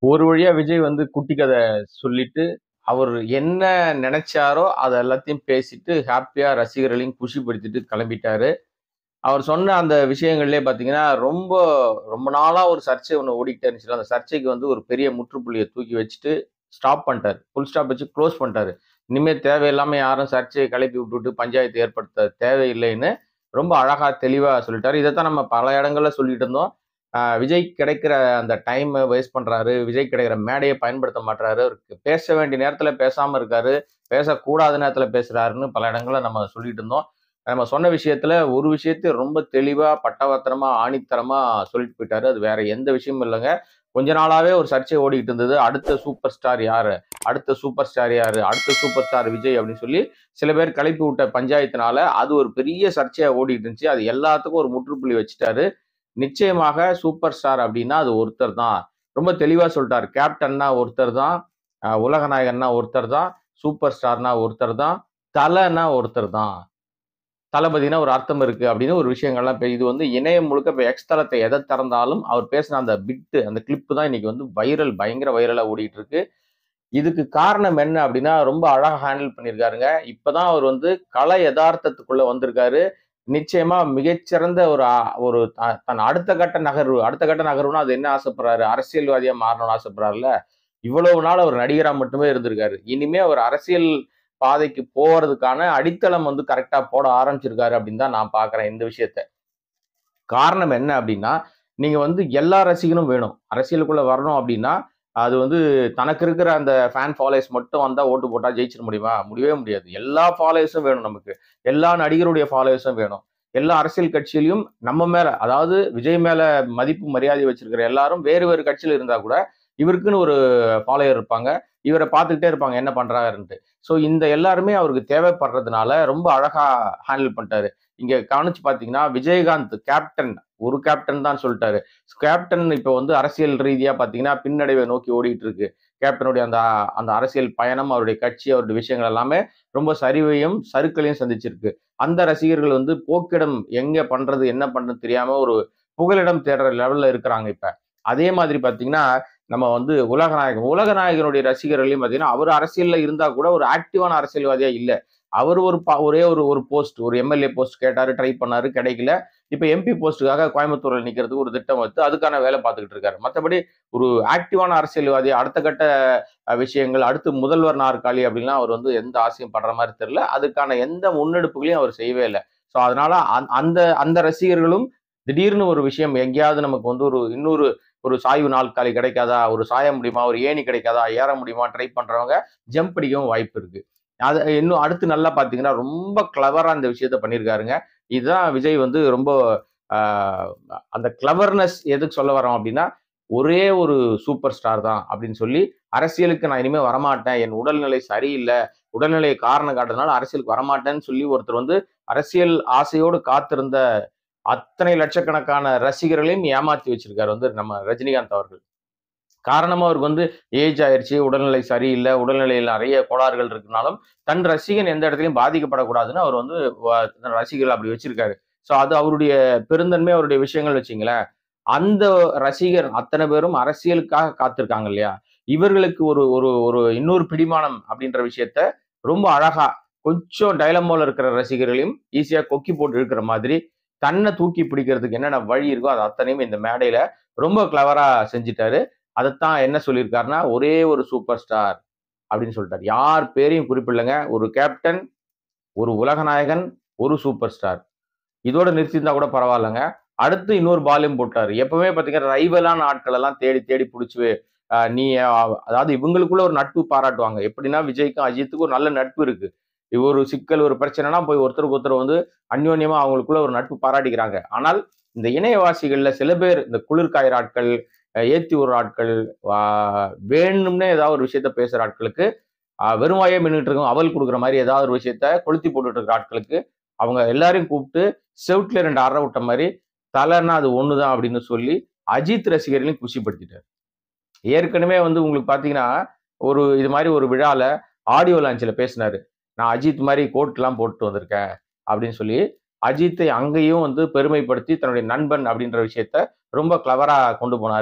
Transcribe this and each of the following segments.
ஒரு வழியா விஜய் வந்து குட்டி கதை சொல்லிட்டு, அவர் என்ன நெனச்சாரோ, அத எல்லாத்தையும் பேசிட்டு, ஹேப்பியா ரசிகர்களையும் குஷிப்படுத்திட்டு கெளம்பிட்டாரு. அவர் சொன்ன அந்த விஷயங்கள்லயே பாத்தீங்கன்னா, ரொம்ப ரொம்ப நாளா ஒரு சர்ச்சை ஒண்ணு ஓடிக்கிட்டே இருந்துச்சுல்ல, அந்த சர்ச்சைக்கு வந்து ஒரு பெரிய முற்றுப்புள்ளிய தூக்கி வச்சுட்டு, ஸ்டாப் பண்ட்டாரு. ஃபுல் ஸ்டாப் வச்சு குளோஸ் பண்ட்டாரு. இனிமே தேவையில்லாம யாரும் சர்ச்சைய கெளப்பி விட்டுட்டு பஞ்சாயத்து ஏற்படுத்த தேவையில்லைன்னு, ரொம்ப அழகா தெளிவா சொல்லிட்டாரு. இதத்தான் நம்ம பல இடங்கள்ல சொல்லிட்டு இருந்தோம். அ விஜய்க்கு கிடைக்கிற அந்த டைம வேஸ்ட் பண்றாரு. விஜய்க்கு கிடைக்கிற மேடைய பயன்படுத்த மாட்றாரு. அவருக்கு பேச வேண்டிய நேரத்துல பேசாம இருக்காரு. பேசக்கூடாத நேரத்துல பேசுறாருன்னு பல இடங்கள்ல நம்ம சொல்லிட்டு இருந்தோம். நம்ம சொன்ன விஷயத்துல ஒரு விஷயத்த ரொம்ப தெளிவா, பட்டவர்த்தனமா, ஆணித்தரமா சொல்லிட்டு போயிட்டாரு. அது வேற எந்த விஷயமும் இல்லங்க. கொஞ்ச நாளாவே ஒரு சர்ச்சை ஓடிக்கிட்டு இருந்தது. அடுத்த சூப்பர் ஸ்டார் யாரு? அடுத்த சூப்பர் ஸ்டார் யாரு? அடுத்த சூப்பர் ஸ்டார் விஜய் அப்படின்னு சொல்லி, சில பேர் கெளப்பி விட்ட பஞ்சாயத்துனால, அது ஒரு பெரிய சர்ச்சையா ஓடிட்டு இருந்துச்சு. அது எல்லாத்துக்கும் ஒரு முற்றுப்புள்ளி வச்சுட்டாரு. நிச்சயமாக சூப்பர் ஸ்டார் அப்படின்னா அது ஒருத்தர் தான். ரொம்ப தெளிவா சொல்ட்டாரு. கேப்டன்னா ஒருத்தர் தான். அ உலகநாயகன்னா ஒருத்தர் தான். சூப்பர் ஸ்டார்னா ஒருத்தர் தான். தலன்னா ஒருத்தர் தான். தளபதின்னா ஒரு அர்த்தம் இருக்கு அப்படின்னு ஒரு விஷயங்கள்லாம் இப்ப இது வந்து இணையம் முழுக்க இப்ப எக்ஸ் தளத்த எத திறந்தாலும், அவர் பேசின அந்த பிட், அந்த கிளிப் தான் இன்னைக்கு வந்து வைரல் பயங்கர வைரலா ஓடிட்டு இருக்கு. இதுக்கு காரணம் என்ன அப்படின்னா, ரொம்ப அழகா ஹேண்டில் பண்ணியிருக்காருங்க. இப்பதான் அவர் வந்து கள எதார்த்தத்துக்குள்ள வந்திருக்காரு. நிச்சயமா மிகச்சிறந்த ஒரு அ ஒரு த தன் அடுத்த கட்ட நகர்வு அடுத்த கட்ட நகர்வுனா அது என்ன ஆசைப்படுறாரு? அரசியல்வாதியா மாறணும்னு ஆசைப்படுறாருல்ல. இவ்வளவு நாள் அவர் நடிகரா மட்டுமே இருந்திருக்காரு. இனிமே அவர் அரசியல் பாதைக்கு போறதுக்கான அடித்தளம் வந்து கரெக்ட்டா போட ஆரம்பிச்சிருக்காரு அப்படின்னு தான் நான் பார்க்கிறேன் இந்த விஷயத்த. காரணம் என்ன அப்படின்னா, நீங்க வந்து எல்லா ரசிகனும் வேணும். அரசியலுக்குள்ள வரணும் அப்படின்னா, அது வந்து தனக்கு இருக்கிற அந்த ஃபேன் ஃபாலோயர்ஸ் மட்டும் வந்தா ஓட்டு போட்டா ஜெயிச்சிட முடியுமா? முடியவே முடியாது. எல்லா ஃபாலோயர்ஸும் வேணும் நமக்கு. எல்லா நடிகருடைய ஃபாலோயர்ஸும் வேணும். எல்லா அரசியல் கட்சியிலயும் நம்ம மேல, அதாவது விஜய் மேல மதிப்பு, மரியாதை வச்சிருக்கிற எல்லாரும் வேறு வேறு கட்சியில இருந்தா கூட, இவருக்குன்னு ஒரு ஃபாலோயர் இருப்பாங்க. இவர பார்த்துக்கிட்டே இருப்பாங்க என்ன பண்றாருன்ட்டு. ஸோ இந்த எல்லாருமே அவருக்கு தேவைப்படுறதுனால ரொம்ப அழகா ஹேண்டில் பண்ணிட்டாரு. இங்க கவனிச்சு பார்த்தீங்கன்னா, விஜயகாந்த் கேப்டன் ஒரு கேப்டன் தான் சொல்ட்டாரு. கேப்டன் இப்ப வந்து அரசியல் ரீதியா பார்த்தீங்கன்னா, பின்னடைவை நோக்கி ஓடிட்டு இருக்கு. கேப்டனுடைய அந்த அந்த அரசியல் பயணம், அவருடைய கட்சி, அவருடைய விஷயங்கள் எல்லாமே ரொம்ப சரிவையும், சறுக்கலையும் சந்திச்சிருக்கு. அந்த ரசிகர்கள் வந்து போக்கிடம் எங்க பண்றது, என்ன பண்றதுன்னு தெரியாம ஒரு புகலிடம் தேடுற லெவல்ல இருக்கிறாங்க இப்ப. அதே மாதிரி பார்த்தீங்கன்னா, நம்ம வந்து உலகநாயகன் உலகநாயகனுடைய ரசிகர்களையும் பார்த்தீங்கன்னா, அவர் அரசியல்ல இருந்தா கூட ஒரு ஆக்டிவான அரசியல்வாதியா இல்ல. அவர் ஒரு ப ஒரே ஒரு ஒரு போஸ்ட் ஒரு எம்.எல்.ஏ போஸ்ட் கேட்டாரு, ட்ரை பண்ணாரு, கிடைக்கல. இப்ப எம்பி போஸ்ட்டுக்காக கோயம்புத்தூர்ல நிக்கிறதுக்கு ஒரு திட்டம் வகுத்து, அதுக்கான வேலை பார்த்துக்கிட்டு இருக்காரு. மத்தபடி ஒரு ஆக்டிவான அரசியல்வாதி, அடுத்த கட்ட அ விஷயங்கள், அடுத்து முதல்வர் நாற்காலி அப்படின்லாம் அவர் வந்து எந்த ஆசையும் படுற மாரி தெரியல. அதுக்கான எந்த முன்னெடுப்புகளையும் அவர் செய்யவே இல்ல. ஸோ அதனால அந் அந்த அந்த ரசிகர்களும் திடீர்னு ஒரு விஷயம் எங்கேயாவது நமக்கு வந்து ஒரு இன்னொரு ஒரு சாய்வு நாற்காலி கிடைக்காதா? ஒரு சாய முடியுமா? ஒரு ஏணி கிடைக்காதா? ஏற முடியுமா? ட்ரை பண்றவங்க ஜம்ப் அடிக்கவும் வாய்ப்பு இருக்கு. அது இன்னும் அடுத்து நல்லா பார்த்தீங்கன்னா, ரொம்ப கிளவரா இந்த விஷயத்த பண்ணியிருக்காருங்க. இதுதான் விஜய் வந்து ரொம்ப அ அந்த கிளவர்னஸ் எதுக்கு சொல்ல வர்றோம் அப்படின்னா, ஒரே ஒரு சூப்பர் ஸ்டார் தான் அப்படின்னு சொல்லி, அரசியலுக்கு நான் இனிமே வரமாட்டேன். என் உடல்நிலை சரியில்ல. உடல்நிலையை காரணம் காட்டுறதுனால அரசியலுக்கு வரமாட்டேன்னு சொல்லி ஒருத்தர் வந்து அரசியல் ஆசையோடு காத்திருந்த அத்தனை லட்சக்கணக்கான ரசிகர்களையும் ஏமாத்தி வச்சிருக்காரு வந்து நம்ம ரஜினிகாந்த் அவர்கள். காரணம் அவருக்கு வந்து ஏஜ் ஆயிருச்சு, உடல்நிலை சரியில்ல, உடல்நிலையில நெறைய கோளாறுகள் இருக்குனாலும், தன் ரசிகன் எந்த இடத்திலயும் பாதிக்கப்படக்கூடாதுன்னு அவர் வந்து வ ரசிகர்கள அப்படி வச்சிருக்காரு. ஸோ அது அவருடைய பெருந்தன்மை, அவருடைய விஷயங்கள்னு வச்சுக்கங்களேன். அந்த ரசிகர் அத்தன பேரும் அரசியலுக்காக காத்திருக்காங்க இல்லையா? இவர்களுக்கு ஒரு ஒரு ஒரு இன்னொரு பிடிமானம் அப்படின்ற விஷயத்த ரொம்ப அழகா, கொஞ்சம் டைலமால இருக்கிற ரசிகர்களையும் ஈஸியா கொக்கி போட்டு இழுக்கிற மாதிரி, தன்ன தூக்கி பிடிக்கிறதுக்கு என்னென்ன வழி இருக்கோ, அது அத்தனையும் இந்த மேடையில ரொம்ப கிளவரா செஞ்சுட்டாரு. அதத்தான் என்ன சொல்லியிருக்காருன்னா, ஒரே ஒரு சூப்பர் ஸ்டார் அப்படின்னு சொல்ட்டாரு. யார் பேரையும் குறிப்பிடலங்க. ஒரு கேப்டன், ஒரு உலகநாயகன், ஒரு சூப்பர் ஸ்டார். இதோட நிறுத்தியிருந்தா கூட பரவாயில்லங்க. அடுத்து இன்னொரு பாலையும் போட்டாரு. எப்பவுமே பார்த்தீங்கன்னா, ரைவலான ஆட்கள் எல்லாம் தேடி தேடி புடிச்சு அ நீ அ அதாவது இவங்களுக்குள்ள ஒரு நட்பு பாராட்டுவாங்க. எப்படின்னா, விஜய்க்கும், அஜித்துக்கும் ஒரு நல்ல நட்பு இருக்கு. ஒரு சிக்கல், ஒரு பிரச்சனைனா போய் ஒருத்தருக்கு ஒருத்தர் வந்து அந்யோன்யமா அவங்களுக்குள்ள ஒரு நட்பு பாராட்டிக்கிறாங்க. ஆனால் இந்த இணையவாசிகள்ல சில பேர் இந்த குளிர் காயிற ஆட்கள், அ ஏத்தி விடுற ஆட்கள், ஆ வேணும்னே ஏதாவது ஒரு விஷயத்த பேசுற ஆட்களுக்கு, அ வெறும் வாயே மென்னுட்டு இருக்கும் அவல் குடுக்குற மாரி ஏதாவது ஒரு விஷயத்த கொளுத்தி போட்டுட்டு இருக்கிற ஆட்களுக்கு, அவங்க எல்லாரையும் கூப்பிட்டு செவுத்துல 2 அற விட்ட மாரி, தலன்னா அது ஒண்ணு தான் அப்படின்னு சொல்லி, அஜித் ரசிகர்களையும் குஷிப்படுத்திட்டாரு. ஏற்கனவே வந்து உங்களுக்கு பார்த்தீங்கன்னா, ஒரு இது மாரி ஒரு விழால ஆடியோ லான்ச்ல பேசினாரு. நான் அஜித் மாரி கோட்லாம் போட்டுட்டு வந்திருக்கேன் அப்படின்னு சொல்லி, அஜித்தை அங்கேயும் வந்து பெருமைப்படுத்தி தன்னுடைய நண்பன் அப்படின்ற விஷயத்த ரொம்ப கிளவரா கொண்டு போனாரு.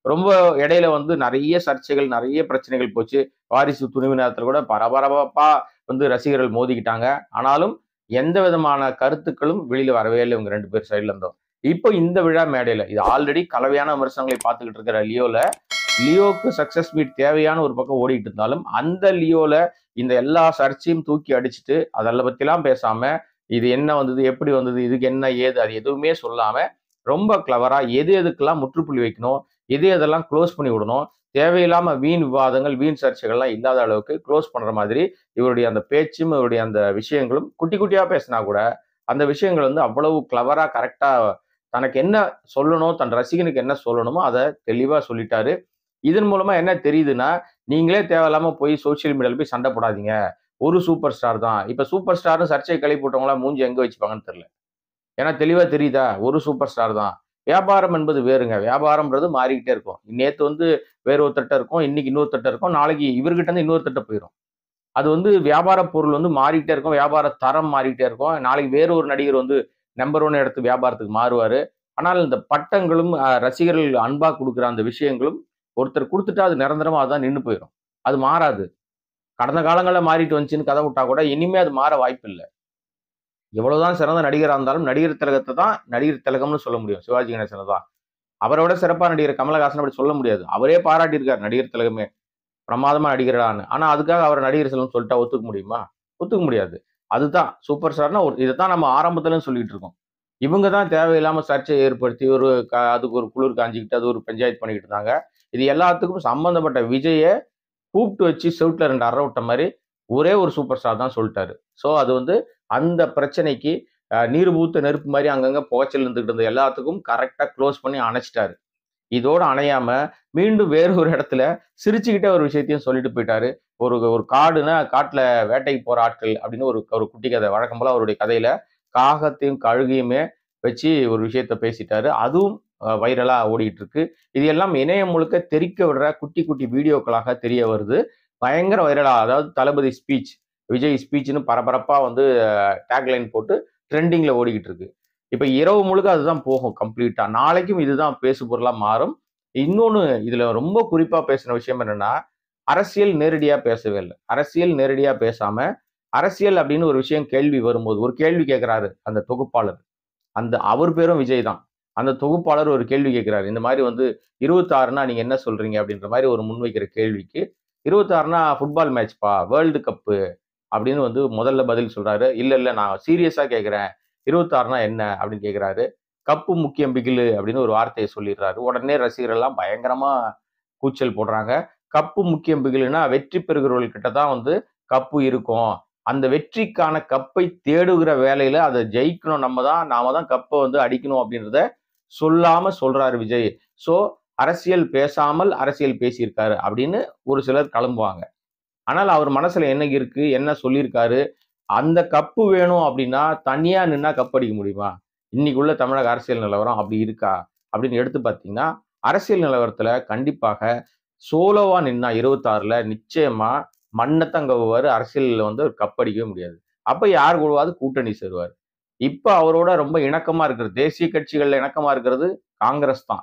ரொம்ப இடையில வந்து நிறைய சர்ச்சைகள், நிறைய பிரச்சனைகள் போச்சு. வாரிசு துணிவு நேரத்துல கூட பரபரப்பா வந்து ரசிகர்கள் மோதிக்கிட்டாங்க. ஆனாலும் எந்த விதமான கருத்துக்களும் வெளியில வரவே இல்ல இவங்க 2 பேர் சைடுல இருந்தும். இப்போ இந்த விழா மேடையில இது ஆல்ரெடி கலவையான விமர்சனங்களை பார்த்துக்கிட்டு இருக்கிற லியோல, லியோக்கு சக்சஸ் மீட் தேவையான ஒரு பக்கம் ஓடிட்டு இருந்தாலும், அந்த லியோல இந்த எல்லா சர்ச்சையும் தூக்கி அடிச்சுட்டு, அதெல்லாம் பத்திலாம் பேசாம, இது என்ன வந்தது? எப்படி வந்தது? இதுக்கு என்ன? ஏது? அது எதுவுமே சொல்லாம, ரொம்ப கிளவரா எது எதுக்கெல்லாம் முற்றுப்புள்ளி வைக்கணும், எது எதெல்லாம் குளோஸ் பண்ணி விடணும், தேவையில்லாம வீண் விவாதங்கள், வீண் சர்ச்சைகள்லாம் இல்லாத அளவுக்கு குளோஸ் பண்ற மாதிரி இவருடைய அந்த பேச்சும், இவருடைய அந்த விஷயங்களும் குட்டி குட்டியா பேசினா கூட, அந்த விஷயங்கள் வந்து அவ்வளவு கிளவரா கரெக்ட்டா தனக்கு என்ன சொல்லணும், தன் ரசிகனுக்கு என்ன சொல்லணுமோ அத தெளிவா சொல்லிட்டாரு. இதன் மூலமா என்ன தெரியுதுன்னா, நீங்களே தேவையில்லாம போய் சோசியல் மீடியால போய் சண்டை போடாதீங்க. ஒரு சூப்பர் ஸ்டார் தான். இப்ப சூப்பர் ஸ்டார்ன்னு சர்ச்சைய கிளப்பி விட்டவங்கலாம் மூஞ்சிய எங்க வச்சுப்பாங்கன்னு தெரியல. ஏன்னா தெளிவா தெரியுதா? ஒரு சூப்பர் ஸ்டார் தான். வியாபாரம் என்பது வேறுங்க. வியாபாரம்ன்றது மாறிக்கிட்டே இருக்கும். நேத்து வந்து வேற ஒருத்தர்ட்ட இருக்கும். இன்னைக்கு இன்னொருத்தர்ட்ட இருக்கும். நாளைக்கு இவர்கிட்ட இருந்து இன்னொருத்தர்ட்ட போயிரும். அது வந்து வியாபார பொருள் வந்து மாறிக்கிட்டே இருக்கும். வியாபார தரம் மாறிக்கிட்டே இருக்கும். நாளைக்கு வேற ஒரு நடிகர் வந்து நம்பர் 1 இடத்து வியாபாரத்துக்கு மாறுவாரு. ஆனால் இந்த பட்டங்களும், அ ரசிகர்கள் அன்பா குடுக்குற அந்த விஷயங்களும், ஒருத்தர் குடுத்துட்டா அது நிரந்தரமா அதான் நின்னு போயிரும். அது மாறாது. கடந்த காலங்கள்ல மாறிட்டு வந்துச்சுன்னு கதை விட்டா கூட, இனிமே அது மாற வாய்ப்பில்ல. எவ்வளவுதான் சிறந்த நடிகரா இருந்தாலும், நடிகர் திலகத்த தான் நடிகர் திலகம்னு சொல்ல முடியும். சிவாஜி கணேசன தான். அவர விட சிறப்பா நடிகர் கமலஹாசன அப்படி சொல்ல முடியாது. அவரே பாராட்டியிருக்காரு நடிகர் திலகமே. பிரமாதமா நடிகர்டான்னு. ஆனா அதுக்காக அவர நடிகர் செல்வம்னு சொல்லிட்டா ஒத்துக்க முடியுமா? ஒத்துக்க முடியாது. அதுதான் சூப்பர் ஸ்டார்னா ஒரு இதத்தான் நம்ம ஆரம்பத்துல சொல்லிட்டு இருக்கோம். இவங்க தான் தேவையில்லாம சர்ச்சைய ஏற்படுத்தி ஒரு க அதுக்கு ஒரு குளிர் காஞ்சுக்கிட்டு, அது ஒரு பஞ்சாயத்து பண்ணிக்கிட்டு இருந்தாங்க. இது எல்லாத்துக்கும் சம்பந்தப்பட்ட விஜய கூப்பிட்டு வச்சு செவுத்துல 2 அறை விட்ட மாரி, ஒரே ஒரு சூப்பர் ஸ்டார் தான் சொல்ட்டாரு. ஸோ அது வந்து அந்த பிரச்சனைக்கு அ நீர் பூத்த நெருப்பு மாரி அங்கங்க புகைச்சல் இருந்துகிட்டு இருந்த எல்லாத்துக்கும் கரெக்ட்டா குளோஸ் பண்ணி அணைச்சுட்டாரு. இதோட அணையாம, மீண்டும் வேறு ஒரு இடத்துல சிரிச்சுக்கிட்டே ஒரு விஷயத்தையும் சொல்லிட்டு போயிட்டாரு. ஒரு ஒரு காடுனா, காட்டுல வேட்டைக்கு போற ஆட்கள் அப்படின்னு ஒரு ஒரு குட்டி கதை. வழக்கம் போல அவருடைய கதையில காகத்தையும், கழுகையுமே வச்சு ஒரு விஷயத்த பேசிட்டாரு. அதுவும் அ வைரலா ஓடிட்டு இருக்கு. இது எல்லாம் இணையம் முழுக்க தெறிக்க விடுற குட்டி குட்டி வீடியோக்களாக தெரிய வருது. பயங்கர வைரலா அதாவது தளபதி ஸ்பீச், விஜய் ஸ்பீச்ன்னு பரபரப்பா வந்து டேக்லைன் போட்டு ட்ரெண்டிங்ல ஓடிக்கிட்டு இருக்கு. இப்ப இரவு முழுக்க அதுதான் போகும் கம்ப்ளீட்டா. நாளைக்கும் இதுதான் பேசு பொருளா மாறும். இன்னொன்னு இதுல ரொம்ப குறிப்பா பேசின விஷயம் என்னன்னா, அரசியல் நேரடியா பேசவே இல்ல. அரசியல் நேரடியா பேசாம, அரசியல் அப்படின்னு ஒரு விஷயம் கேள்வி வரும்போது, ஒரு கேள்வி கேட்கிறாரு அந்த தொகுப்பாளர். அந்த அவர் பேரும் விஜய் தான். அந்த தொகுப்பாளர் ஒரு கேள்வி கேட்கிறாரு. இந்த மாரி வந்து 26ன்னா நீங்க என்ன சொல்றீங்க? அப்படின்ற மாரி ஒரு முன்வைக்கிற கேள்விக்கு, 26ன்னா ஃபுட்பால் மேட்ச்ப்பா, வேர்ல்டு கப்பு அப்படின்னு வந்து முதல்ல பதில் சொல்றாரு. இல்ல, இல்ல நான் சீரியஸா கேட்கிறேன். 26ன்னா என்ன? அப்படின்னு கேட்கிறாரு. கப்பு முக்கியம் பிகிலு அப்படின்னு ஒரு வார்த்தைய சொல்லிடுறாரு. உடனே ரசிகர்கள் எல்லாம் பயங்கரமா கூச்சல் போடுறாங்க. கப்பு முக்கியம் பிகிலுன்னா வெற்றி பெறுகிறவர்கள் கிட்ட தான் வந்து கப்பு இருக்கும். அந்த வெற்றிக்கான கப்பை தேடுகிற வேலையில அத ஜெயிக்கணும் நம்ம தான். நாம தான் கப்ப வந்து அடிக்கணும் அப்படின்றத சொல்லாம சொல்றாரு விஜய். ஸோ அரசியல் பேசாமல் அரசியல் பேசியிருக்காரு அப்படின்னு ஒரு சிலர் கிளம்புவாங்க. ஆனால் அவர் மனசுல என்ன இருக்கு? என்ன சொல்லியிருக்காரு? அந்த கப்பு வேணும் அப்படின்னா, தனியா நின்னா கப் அடிக்க முடியுமா? இன்னைக்கு உள்ள தமிழக அரசியல் நிலவரம் அப்படி இருக்கா? அப்படின்னு எடுத்து பார்த்தீங்கன்னா, அரசியல் நிலவரத்துல கண்டிப்பாக சோலோவா நின்னா 26ல நிச்சயமா மண்ணத்தான் கவ்வுவாரு. அரசியல்ல வந்து அவர் கப் அடிக்கவே முடியாது. அப்ப யார் கூடவாவது கூட்டணி சேருவாரு. இப்ப அவரோட ரொம்ப இணக்கமா இருக்கிறது, தேசிய கட்சிகள்ல இணக்கமா இருக்கிறது காங்கிரஸ் தான்.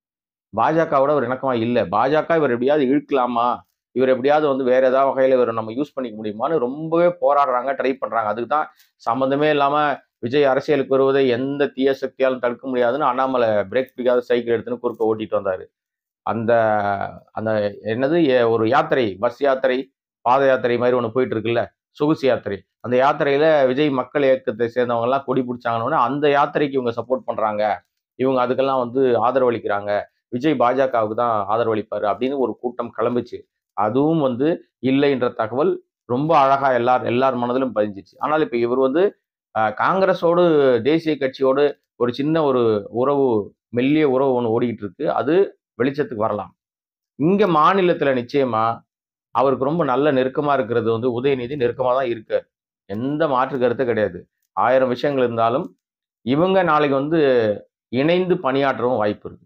பாஜகவோட அவர் இணக்கமா இல்ல. பாஜக இவர எப்படியாவது இழுக்கலாமா? இவர எப்படியாவது வந்து வேற ஏதாவது வகையில இவர நம்ம யூஸ் பண்ணிக்க முடியுமான்னு ரொம்பவே போராடுறாங்க, ட்ரை பண்றாங்க. அதுக்கு தான் சம்மந்தமே இல்லாம விஜய் அரசியலுக்கு வருவதை எந்த தீய சக்தியாலும் தடுக்க முடியாதுன்னு அண்ணாமலை பிரேக் பிடிக்காத சைக்கிள் எடுத்துன்னு குறுக்க ஓட்டிட்டு வந்தாரு. அந்த அந்த என்னது எ ஒரு யாத்திரை, பஸ் யாத்திரை, பாத யாத்திரை மாரி ஒண்ணு போயிட்டு இருக்குல்ல, சொகுசு யாத்திரை. அந்த யாத்திரையில விஜய் மக்கள் இயக்கத்தை சேர்ந்தவங்க எல்லாம் கொடி பிடிச்சாங்கன்னோனே, அந்த யாத்திரைக்கு இவங்க சப்போர்ட் பண்றாங்க. இவங்க அதுக்கெல்லாம் வந்து ஆதரவு அளிக்கிறாங்க. விஜய் பாஜகவுக்கு தான் ஆதரவு அளிப்பாரு அப்படின்னு ஒரு கூட்டம் கிளம்புச்சு. அதுவும் வந்து இல்லைன்ற தகவல் ரொம்ப அழகா எல்லார் எல்லார் மனதிலும் பதிஞ்சுச்சு. ஆனால் இப்ப இவர் வந்து அ காங்கிரஸோடு தேசிய கட்சியோடு ஒரு சின்ன ஒரு உறவு, மெல்லிய உறவு ஒண்ணு ஓடிக்கிட்டு இருக்கு. அது வெளிச்சத்துக்கு வரலாம். இங்க மாநிலத்தில நிச்சயமா அவருக்கு ரொம்ப நல்ல நெருக்கமா இருக்கிறது வந்து உதயநிதி நெருக்கமா தான் இருக்காரு. எந்த மாற்று கருத்தும் கிடையாது. 1000 விஷயங்கள் இருந்தாலும், இவங்க நாளைக்கு வந்து இணைந்து பணியாற்றவும் வாய்ப்பு இருக்கு.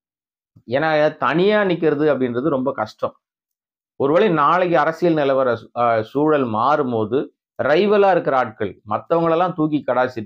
ஏன்னா தனியா நிக்கிறது அப்படின்றது ரொம்ப கஷ்டம். ஒருவேளை நாளைக்கு அரசியல் நிலவர அ சூழல் மாறும்போது, ரைவலா இருக்கிற ஆட்கள், மத்தவங்களெல்லாம் தூக்கி கடாசிட்டு,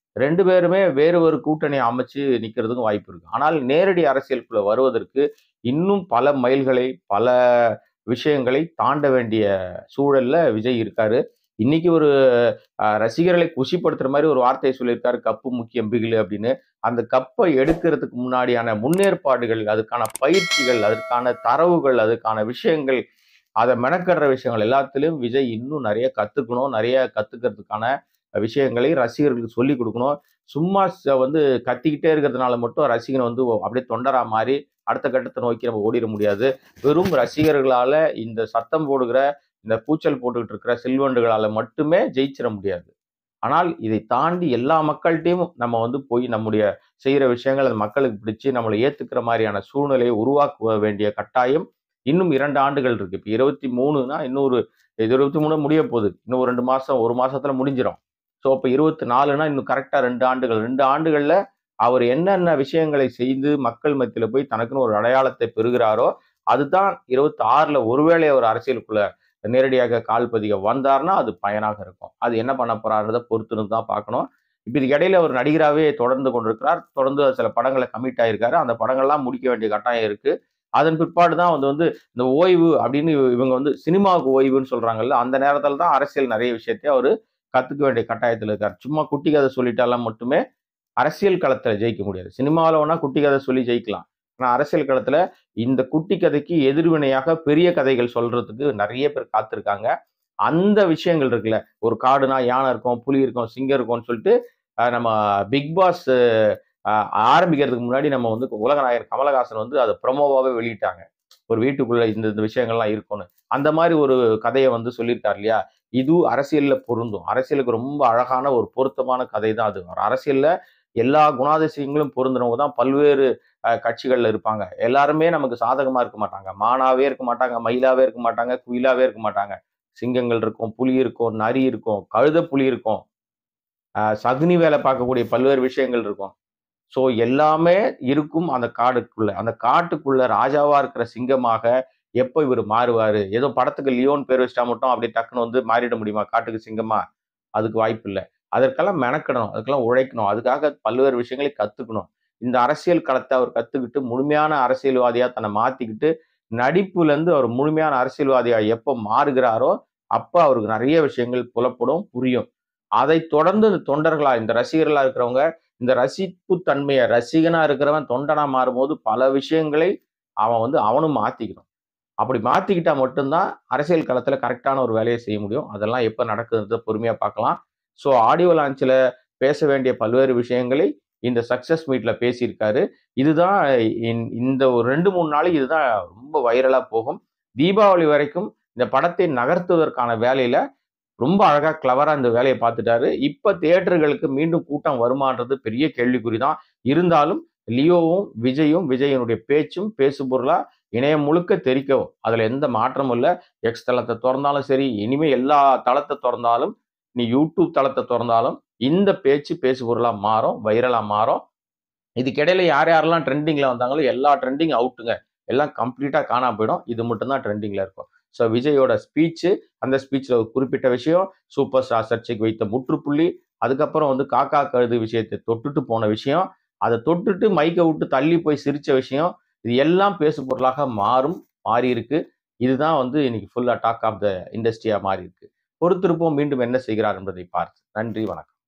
ரெண்டு பேருமே வேறு ஒரு கூட்டணி அமைச்சு நிக்கிறதுக்கும் வாய்ப்பு இருக்கு ஆனால் நேரடி அரசியலுக்குள்ள வருவதற்கு இன்னும் பல மைல்களை பல விஷயங்களை தாண்ட வேண்டிய சூழல்ல விஜய் இருக்காரு இன்னைக்கு ஒரு அஹ், ரசிகர்களை குஷிப்படுத்துற மாதிரி ஒரு வார்த்தையை சொல்லியிருக்காரு கப்பு முக்கியம் பிகிலு அப்படின்னு அந்த கப்பை எடுக்கிறதுக்கு முன்னாடியான முன்னேற்பாடுகள் அதுக்கான பயிற்சிகள் அதற்கான தரவுகள் அதுக்கான விஷயங்கள் அதை மெனக்கடுற விஷயங்கள் எல்லாத்துலயும் விஜய் இன்னும் நிறைய கத்துக்கணும் நிறைய கத்துக்கிறதுக்கான விஷயங்களை ரசிகர்களுக்கு சொல்லி கொடுக்கணும் சும்மா ச- வந்து கத்திக்கிட்டே இருக்கிறதுனால மட்டும் ரசிகன் வந்து ஓ- அப்படியே தொண்டரா மாறி அடுத்த கட்டத்தை நோக்கி நம்ம ஓடிட முடியாது வெறும் ரசிகர்களால இந்த சத்தம் போடுகிற இந்த கூச்சல் போட்டுக்கிட்டு இருக்கிற செல்வண்டுகளால மட்டுமே ஜெயிச்சிட முடியாது ஆனால் இதை தாண்டி எல்லா மக்கள்கிட்டையும் நம்ம வந்து போய் நம்முடைய செய்யற விஷயங்கள் அந்த மக்களுக்கு பிடிச்சு நம்மளை ஏத்துக்கிற மாதிரியான சூழ்நிலையை உருவாக்க வேண்டிய கட்டாயம் இன்னும் இரண்டு ஆண்டுகள் இருக்கு இப்போ இருபத்தி மூணுனா இன்னொரு இது இருபத்தி மூணு முடிய போகுது இன்னும் ஒரு ரெண்டு மாசம் ஒரு மாசத்துல முடிஞ்சிடும் ஸோ இப்போ இருபத்தி நாலுனா இன்னும் கரெக்டா ரெண்டு ஆண்டுகள் ரெண்டு ஆண்டுகள்ல அவர் என்னென்ன விஷயங்களை செய்து மக்கள் மத்தியில போய் தனக்குன்னு ஒரு அடையாளத்தை பெறுகிறாரோ அதுதான் இருபத்தி ஆறுல ஒருவேளை அவர் அரசியலுக்குள்ள நேரடியாக கால் பதிக வந்தார்னா அது பயனாக இருக்கும் அது என்ன பண்ண போறாருன்றதை பொறுத்துன்னு தான் பார்க்கணும் இப்போ இதுக்கு இடையில அவர் நடிகராகவே தொடர்ந்து கொண்டிருக்கிறார் தொடர்ந்து சில படங்களை கமிட் ஆயிருக்காரு அந்த படங்கள்லாம் முடிக்க வேண்டிய கட்டாயம் இருக்கு அதன் பிற்பாடு தான் வந்து வந்து இந்த ஓய்வு அப்படின்னு இவங்க வந்து சினிமாவுக்கு ஓய்வுன்னு சொல்றாங்கல்ல அந்த நேரத்தில் தான் அரசியல் நிறைய விஷயத்தை அவர் கத்துக்க வேண்டிய கட்டாயத்தில் இருக்கார் சும்மா குட்டி கதை சொல்லிட்டாலாம் மட்டுமே அரசியல் களத்துல ஜெயிக்க முடியாது சினிமாவில் வேணா குட்டி கதை சொல்லி ஜெயிக்கலாம் ஆனால் அரசியல் களத்துல இந்த குட்டி கதைக்கு எதிர்வினையாக பெரிய கதைகள் சொல்றதுக்கு நிறைய பேர் காத்திருக்காங்க அந்த விஷயங்கள் இருக்குல்ல ஒரு காடுனா யானை இருக்கும் புலி இருக்கும் சிங்கம் இருக்கும்னு சொல்லிட்டு அஹ், நம்ம பிக் பாஸ் அஹ், ஆரம்பிக்கிறதுக்கு முன்னாடி நம்ம வந்து உலகநாயகர் கமலஹாசன் வந்து அதை ப்ரொமோவாகவே வெளியிட்டாங்க ஒரு வீட்டுக்குள்ள இந்த இந்த விஷயங்கள்லாம் இருக்கும்னு அந்த மாதிரி ஒரு கதையை வந்து சொல்லியிருக்கார் இல்லையா இது அரசியல்ல பொருந்தும் அரசியலுக்கு ரொம்ப அழகான ஒரு பொருத்தமான கதை தான் அது ஒரு அரசியல்ல எல்லா குணாதிசயங்களும் பொருந்தினவங்க தான் பல்வேறு அஹ், கட்சிகள்ல இருப்பாங்க எல்லாருமே நமக்கு சாதகமா இருக்க மாட்டாங்க மானாவே இருக்க மாட்டாங்க மயிலாவே இருக்க மாட்டாங்க குயிலாவே இருக்க மாட்டாங்க சிங்கங்கள் இருக்கும் புலி இருக்கும் நரி இருக்கும் கழுத புலி இருக்கும் அஹ், சகுனி வேலை பார்க்கக்கூடிய பல்வேறு விஷயங்கள் இருக்கும் ஸோ எல்லாமே இருக்கும் அந்த காடுக்குள்ள அந்த காட்டுக்குள்ள ராஜாவா இருக்கிற சிங்கமாக எப்போ இவர் மாறுவாரு ஏதோ படத்துக்கு லியோன் பேர் வச்சிட்டா மட்டும் அப்படியே டக்குன்னு வந்து மாறிட முடியுமா காட்டுக்கு சிங்கமா அதுக்கு வாய்ப்பு இல்லை அதற்கெல்லாம் மெனக்கிடணும் அதுக்கெல்லாம் உழைக்கணும் அதுக்காக பல்வேறு விஷயங்களை கத்துக்கணும் இந்த அரசியல் களத்தை அவர் கத்துக்கிட்டு முழுமையான அரசியல்வாதியா தன்னை மாத்திக்கிட்டு நடிப்புல இருந்து அவர் முழுமையான அரசியல்வாதியா எப்போ மாறுகிறாரோ அப்ப அவருக்கு நிறைய விஷயங்கள் புலப்படும் புரியும் அதை தொடர்ந்து இந்த தொண்டர்களா இந்த ரசிகர்களா இருக்கிறவங்க இந்த ரசிப்பு தன்மையை ரசிகனா இருக்கிறவன் தொண்டனா மாறும்போது பல விஷயங்களை அவன் வந்து அவனும் மாத்திக்கணும் அப்படி மாத்திக்கிட்டா மட்டும்தான் அரசியல் களத்துல கரெக்டான ஒரு வேலையை செய்ய முடியும் அதெல்லாம் எப்ப நடக்குதுன்றத பொறுமையா பார்க்கலாம் ஸோ ஆடியோ லான்ச்சில் பேச வேண்டிய பல்வேறு விஷயங்களை இந்த சக்சஸ் மீட்ல பேசியிருக்காரு இதுதான் இந்த- இந்த ஒரு ரெண்டு மூணு நாளைக்கு இதுதான் ரொம்ப வைரலா போகும் தீபாவளி வரைக்கும் இந்த படத்தை நகர்த்துவதற்கான வேலையில ரொம்ப அழகா கிளவரா இந்த வேலையை பார்த்துட்டாரு இப்ப தியேட்டர்களுக்கு மீண்டும் கூட்டம் வருமான்றது பெரிய கேள்விக்குறி தான் இருந்தாலும் லியோவும் விஜயும் விஜயனுடைய பேச்சும் பேசு பொருளா இணையம் முழுக்க தெரிக்கவும் அதுல எந்த மாற்றமும் இல்லை எக்ஸ் தளத்தை திறந்தாலும் சரி இனிமே எல்லா தளத்தை திறந்தாலும் நீ யூடியூப் தளத்தை திறந்தாலும் இந்த பேச்சு பேசு பொருளா மாறும் வைரலா மாறும் இதுக்கிடையில யார் யாரெல்லாம் ட்ரெண்டிங்ல வந்தாங்களோ எல்லா ட்ரெண்டிங் அவுட்டுங்க எல்லாம் கம்ப்ளீட்டா காணாம போயிடும் இது மட்டும்தான் ட்ரெண்டிங்ல இருக்கும் ஸோ விஜயோட ஸ்பீச்சு அந்த ஸ்பீச்ல ஒரு குறிப்பிட்ட விஷயம் சூப்பர் ஸ்டார் சர்ச்சைக்கு வைத்த முற்றுப்புள்ளி அதுக்கப்புறம் வந்து காக்கா கழுது விஷயத்தை தொட்டுட்டு போன விஷயம் அதை தொட்டுட்டு மைக்கை விட்டு தள்ளி போய் சிரிச்ச விஷயம் இது எல்லாம் பேசு பொருளாக மாறும் மாறி இருக்கு இதுதான் வந்து இன்னைக்கு ஃபுல்லா டாக் ஆஃப் த இண்டஸ்ட்ரியா மாறி இருக்கு பொறுத்திருப்போம் மீண்டும் என்ன செய்கிறார் என்பதை பார்த்து நன்றி வணக்கம்